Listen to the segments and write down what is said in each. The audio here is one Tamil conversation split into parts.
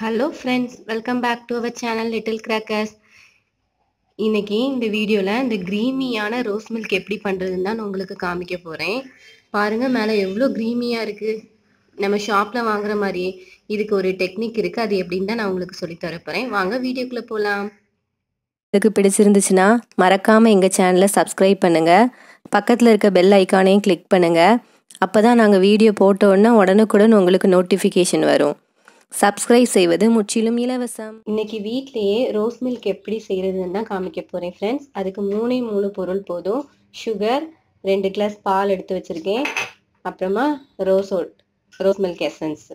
hello friends welcome back to our channel little crackers இன்னைக்கு இந்த வீடியோவில் இந்த க்ரீமியான ரோஸ் மில்க் எப்படி பண்ணுறதுன்னு தான் நான் உங்களுக்கு காமிக்க போகிறேன் பாருங்கள் மேலே எவ்வளோ க்ரீமியாக இருக்குது நம்ம ஷாப்பில் வாங்குற மாதிரியே இதுக்கு ஒரு டெக்னிக் இருக்குது அது எப்படின்னு தான் நான் உங்களுக்கு சொல்லித் தர போகிறேன் வாங்க வீடியோக்குள்ளே போகலாம் உங்களுக்கு பிடிச்சிருந்துச்சுன்னா மறக்காமல் எங்கள் சேனலை சப்ஸ்கிரைப் பண்ணுங்கள் பக்கத்தில் இருக்க பெல் ஐக்கானையும் கிளிக் பண்ணுங்கள் அப்போ தான் நாங்கள் வீடியோ போட்ட உடனே உடனுக்குடன் உங்களுக்கு நோட்டிஃபிகேஷன் வரும் சப்ஸ்கிரைப் செய்வது முற்றிலும் இலவசம் இன்னைக்கு வீட்லேயே ரோஸ் மில்க் எப்படி செய்கிறதுன்னு தான் காமிக்க போகிறேன் ஃப்ரெண்ட்ஸ் அதுக்கு மூணே மூணு பொருள் போதும் சுகர் ரெண்டு கிளாஸ் பால் எடுத்து வச்சுருக்கேன் அப்புறமா ரோஸ் ரோஸ் மில்க் எசன்ஸ்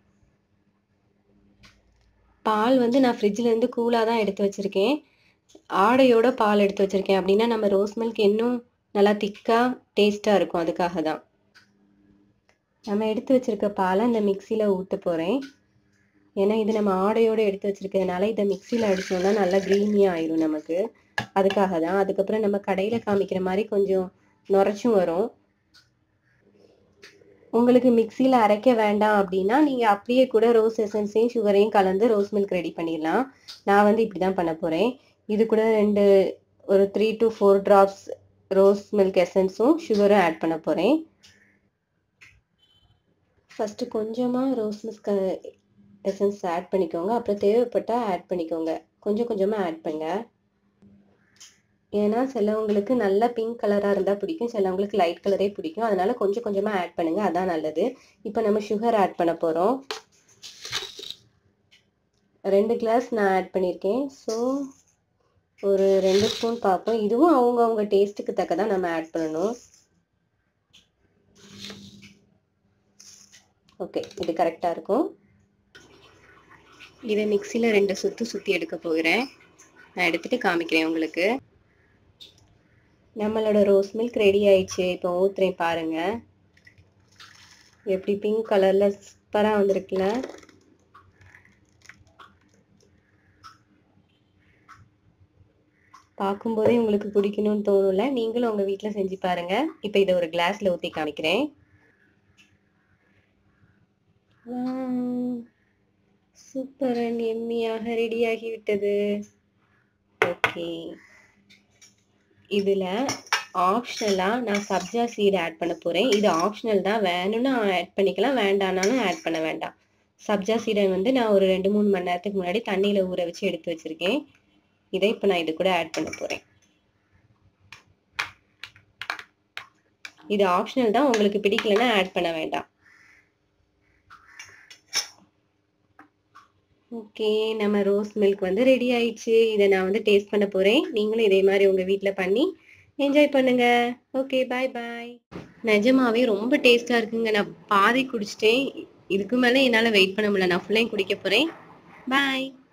பால் வந்து நான் ஃப்ரிட்ஜிலேருந்து கூலாக தான் எடுத்து வச்சுருக்கேன் ஆடையோட பால் எடுத்து வச்சுருக்கேன் அப்படின்னா நம்ம ரோஸ் மில்க் இன்னும் நல்லா திக்காக டேஸ்ட்டாக இருக்கும் அதுக்காக தான் நம்ம எடுத்து வச்சுருக்க பாலை இந்த மிக்சியில் ஊற்ற போகிறேன் ஏன்னா இது நம்ம ஆடையோடு எடுத்து வச்சிருக்கிறதுனால இதை மிக்சியில் அடித்தோம்னா நல்லா க்ரீமியாக ஆயிரும் நமக்கு அதுக்காக தான் அதுக்கப்புறம் நம்ம கடையில் காமிக்கிற மாதிரி கொஞ்சம் நுரைச்சும் வரும் உங்களுக்கு மிக்சியில் அரைக்க வேண்டாம் அப்படின்னா நீங்கள் அப்படியே கூட ரோஸ் எசன்ஸையும் சுகரையும் கலந்து ரோஸ் மில்க் ரெடி பண்ணிடலாம் நான் வந்து இப்படி தான் பண்ண போகிறேன் இது கூட ரெண்டு ஒரு three to four drops rose milk எசன்ஸும் சுகரும் ஆட் பண்ண போகிறேன் ஃபஸ்ட்டு கொஞ்சமாக ரோஸ் மில்க் எசன்ஸ் ஆட் பண்ணிக்கோங்க அப்புறம் தேவைப்பட்டால் ஆட் பண்ணிக்கோங்க கொஞ்சம் கொஞ்சமாக ஆட் பண்ணுங்க ஏன்னா சிலவங்களுக்கு நல்ல பிங்க் கலராக இருந்தால் பிடிக்கும் சிலவங்களுக்கு லைட் கலரே பிடிக்கும் அதனால கொஞ்சம் கொஞ்சமாக ஆட் பண்ணுங்க அதான் நல்லது இப்போ நம்ம சுகர் ஆட் பண்ண போகிறோம் ரெண்டு கிளாஸ் நான் ஆட் பண்ணியிருக்கேன் ஸோ ஒரு ரெண்டு ஸ்பூன் பார்ப்போம் இதுவும் அவங்க அவங்க டேஸ்ட்டுக்கு தக்க தான் நம்ம ஆட் பண்ணணும் ஓகே இது கரெக்டாக இருக்கும் இதை மிக்சியில் ரெண்டு சுற்று சுற்றி எடுக்க போகிறேன் நான் எடுத்துகிட்டு காமிக்கிறேன் உங்களுக்கு நம்மளோட ரோஸ் மில்க் ரெடி ஆயிடுச்சு இப்போ ஊற்றுறேன் பாருங்க எப்படி பிங்க் கலரில் சூப்பராக வந்திருக்குல்ல பார்க்கும்போதே உங்களுக்கு குடிக்கணும்னு தோணும்ல நீங்களும் உங்கள் வீட்டில் செஞ்சு பாருங்க இப்போ இதை ஒரு கிளாஸில் ஊற்றி காமிக்கிறேன் சூப்பர் அண்ட் எம்மியாக ரெடியாகி விட்டது ஓகே இதில் ஆப்ஷனலாக நான் சப்ஜா சீடு ஆட் பண்ண போகிறேன் இது ஆப்ஷனல் தான் வேணும்னு ஆட் பண்ணிக்கலாம் வேண்டானாலும் ஆட் பண்ண வேண்டாம் சப்ஜா சீடை வந்து நான் ஒரு ரெண்டு மூணு மணி நேரத்துக்கு முன்னாடி தண்ணியில் ஊற வச்சு எடுத்து வச்சுருக்கேன் இதை இப்போ நான் இது கூட ஆட் பண்ண போகிறேன் இது ஆப்ஷனல் தான் உங்களுக்கு பிடிக்கலன்னா ஆட் பண்ண வேண்டாம் ஓகே நம்ம ரோஸ் மில்க் வந்து ரெடி ஆயிடுச்சு இதை நான் வந்து டேஸ்ட் பண்ண போகிறேன் நீங்களும் இதே மாதிரி உங்கள் வீட்டில் பண்ணி என்ஜாய் பண்ணுங்க ஓகே பாய் பாய் நிஜமாவே ரொம்ப டேஸ்ட்டாக இருக்குங்க நான் பாதி குடிச்சிட்டேன் இதுக்கு மேலே என்னால் வெயிட் பண்ண முடியல நான் ஃபுல்லையும் குடிக்க போகிறேன் பாய்